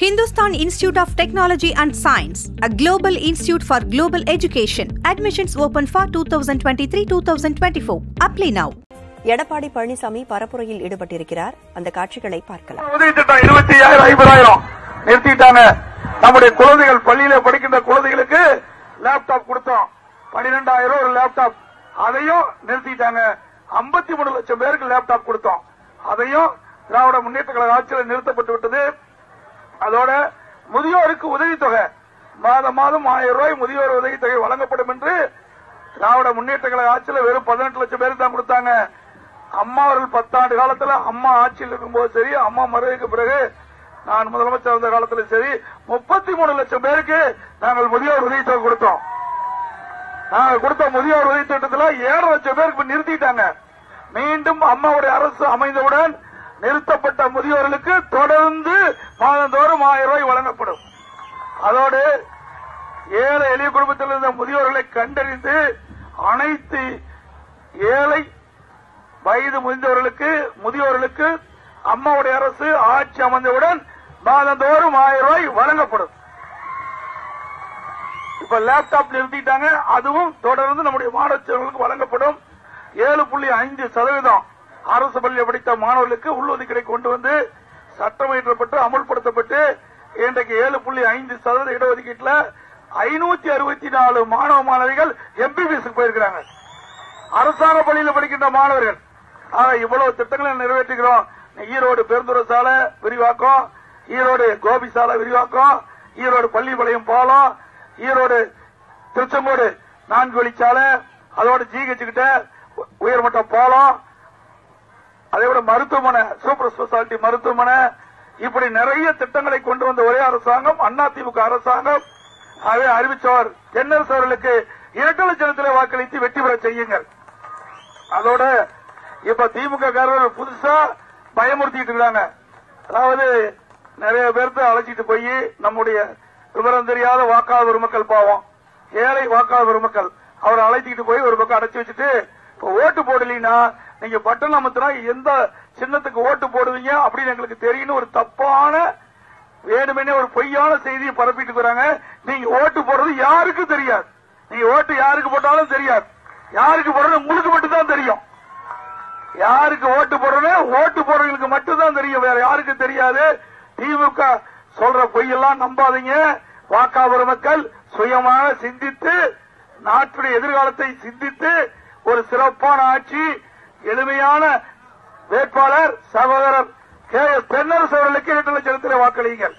Hindustan Institute of Technology and Science, a global institute for global education. Admissions open for 2023-2024. Apply now. Edappadi Palaniswami பரப்புரையில் ஈடுபட்டிருக்கிறார் அந்த காட்சிகளை பார்க்கலாம் உதவி திட்டம் இருபத்தி ஐயாயிரம் ஐம்பதாயிரம் நிறுத்திட்டாங்க நம்முடைய குழந்தைகள் பள்ளியில படிக்கின்ற குழந்தைகளுக்கு லேப்டாப் கொடுத்தோம் பன்னிரெண்டாயிரம் ஒரு லேப்டாப் அதையும் நிறுத்திட்டாங்க ஐம்பத்தி மூணு லட்சம் பேருக்கு லேப்டாப் கொடுத்தோம் அதையும் திராவிட முன்னேற்ற கழக ஆட்சியில் நிறுத்தப்பட்டு விட்டது அதோட முதியோருக்கு உதவித்தொகை மாதம் மாதம் ஆயிரம் ரூபாய் முதியோர் உதவித்தொகை வழங்கப்படும் என்று திராவிட முன்னேற்ற கழக ஆட்சியில் வெறும் பதினெட்டு லட்சம் பேருக்கு தான் கொடுத்தாங்க அம்மா அவர்கள் பத்தாண்டு காலத்துல அம்மா ஆட்சியில் இருக்கும்போது சரி அம்மா மறைவுக்கு பிறகு நான் முதலமைச்சர் இருந்த காலத்துல சரி முப்பத்தி மூணு லட்சம் பேருக்கு நாங்கள் முதியோர் உதவித்தொகை கொடுத்தோம் நாங்கள் கொடுத்த முதியோர் உதவி திட்டத்தில் ஏழு லட்சம் பேருக்கு இப்ப நிறுத்திட்டாங்க மீண்டும் அம்மாவுடைய அரசு அமைந்தவுடன் நிறுத்தப்பட்ட முதியோர்களுக்கு தொடர்ந்து மாதந்தோறும் ஆயிரம் ரூபாய் வழங்கப்படும் அதோடு ஏழை எளிய குடும்பத்தில் இருந்த முதியோர்களை கண்டறிந்து அனைத்து ஏழை வயது முதிந்தவர்களுக்கு முதியோர்களுக்கு அம்மாவுடைய அரசு ஆட்சி அமைந்தவுடன் மாதந்தோறும் ஆயிரம் ரூபாய் வழங்கப்படும் இப்ப லேப்டாப் நிறுத்திட்டாங்க அதுவும் தொடர்ந்து நம்முடைய மாணவ செல்வங்களுக்கு வழங்கப்படும் ஏழு புள்ளி ஐந்து சதவீதம் அரசு பள்ளியில் படித்த மாணவர்களுக்கு உள்ளொதுக்கீடை கொண்டு வந்து சட்டம் இயற்றப்பட்டு அமல்படுத்தப்பட்டு இன்றைக்கு ஏழு புள்ளி ஐந்து சதவீத இடஒதுக்கீட்டில் ஐநூத்தி அறுபத்தி நாலு மாணவ மாணவிகள் எம்பிபிஎஸ் போயிருக்கிறாங்க அரசாங்க பள்ளியில் படிக்கின்ற மாணவர்கள் ஆக இவ்வளவு திட்டங்களை நிறைவேற்றுகிறோம் ஈரோடு பெருந்துறை சாலை விரிவாக்கம் ஈரோடு கோபி சாலை விரிவாக்கம் ஈரோடு பள்ளிப்பாளையம் பாலம் ஈரோடு திருச்செங்கோடு நான்கு வழிச்சாலை அதோட ஜிஹெச் கிட்ட உ- உயர்மட்ட பாலம் அதே விட மருத்துவமனை சூப்பர் ஸ்பெஷாலிட்டி மருத்துவமனை இப்படி நிறைய திட்டங்களை கொண்டு வந்த ஒரே அரசாங்கம் அதிமுக அரசாங்கம் அதை அறிவிச்சவர் தென்னரசு அவர்களுக்கு இரட்டை லட்சத்திலே வாக்களித்து வெற்றி பெற செய்யுங்கள் அதோட இப்ப திமுக காரர்கள் புதுசா பயமுறுத்திட்டு இருக்காங்க அதாவது நிறைய பேர்த்த அழைச்சிட்டு போய் நம்முடைய விவரம் தெரியாத வாக்காளர் பெருமக்கள் பாவம் ஏழை வாக்காளர் பெருமக்கள் அவரை அழைச்சிட்டு போய் ஒரு பக்கம் அடைச்சு வச்சுட்டு இப்ப ஓட்டு போடலைன்னா நீங்க பட்டன் அமர்த்தினா எந்த சின்னத்துக்கு ஓட்டு போடுவீங்க அப்படின்னு எங்களுக்கு தெரியும்னு ஒரு தப்பான வேணுமெனே ஒரு பொய்யான செய்தியை பரப்பிட்டு இருக்கிறாங்க நீங்க ஓட்டு போடுறது யாருக்கும் தெரியாது நீங்க ஓட்டு யாருக்கு போட்டாலும் தெரியாது யாருக்கு போடுறது உங்களுக்கு மட்டும் தான் தெரியும் யாருக்கு ஓட்டு போடுறது ஓட்டு போடுறவங்களுக்கு மட்டும் தான் தெரியும் வேற யாருக்கும் தெரியாது திமுக சொல்ற பொய்யெல்லாம் நம்பாதீங்க வாக்காளர் மக்கள் சுயமாக சிந்தித்து நாட்டுடைய எதிர்காலத்தை சிந்தித்து ஒரு சிறப்பான ஆட்சி எளிமையான வேட்பாளர் சகோதரர் கே எஸ் தென்னரசு அவர்களுக்கு இரண்டு லட்சத்தில் வாக்களியுங்கள்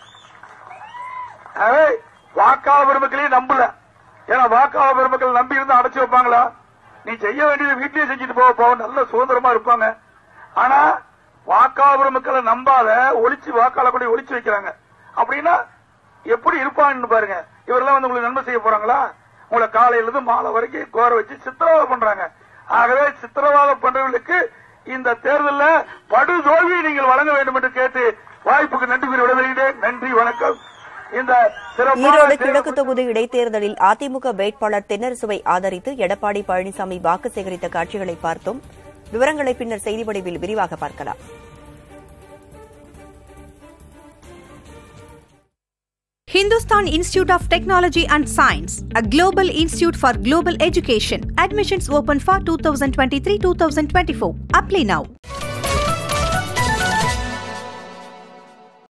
ஆகவே வாக்காளர் பெருமக்களையும் நம்பல ஏன்னா வாக்காளர் பெருமக்கள் நம்பி இருந்து அடைச்சு வைப்பாங்களா நீ செய்ய வேண்டியது வீட்டிலேயே செஞ்சுட்டு போக போக நல்ல சுதந்திரமா இருப்பாங்க ஆனா வாக்காளர் பெருமக்களை நம்பாத ஒளிச்சு வாக்காளர் கூட ஒளிச்சு வைக்கிறாங்க அப்படின்னா எப்படி இருப்பாங்கன்னு பாருங்க இவரெல்லாம் வந்து உங்களுக்கு நன்மை செய்ய போறாங்களா உங்களை காலையில இருந்து மாலை வரைக்கும் கோர வச்சு சித்திரவதை பண்றாங்க ஆகவே சித்திரவதை பண்றவர்களுக்கு இந்த தேர்தலில் படுதோல்வியை நீங்கள் வழங்க வேண்டும் என்று கேட்டு வாய்ப்புக்கு நன்றி கூறி விடைபெறுகிறேன் நன்றி வணக்கம் இந்த சிறப்பான ஈரோடு தேர்தல் கிழக்கு தொகுதி இடைத்தேர்தலில் அதிமுக வேட்பாளர் தென்னரசுவை ஆதரித்து எடப்பாடி பழனிசாமி வாக்கு சேகரித்த காட்சிகளை பார்த்தோம் விவரங்களை பின்னர் செய்தி வடிவில் விரிவாக பார்க்கலாம் Hindustan Institute of Technology and Science, a global institute for global education. Admissions open for 2023-2024. Apply now.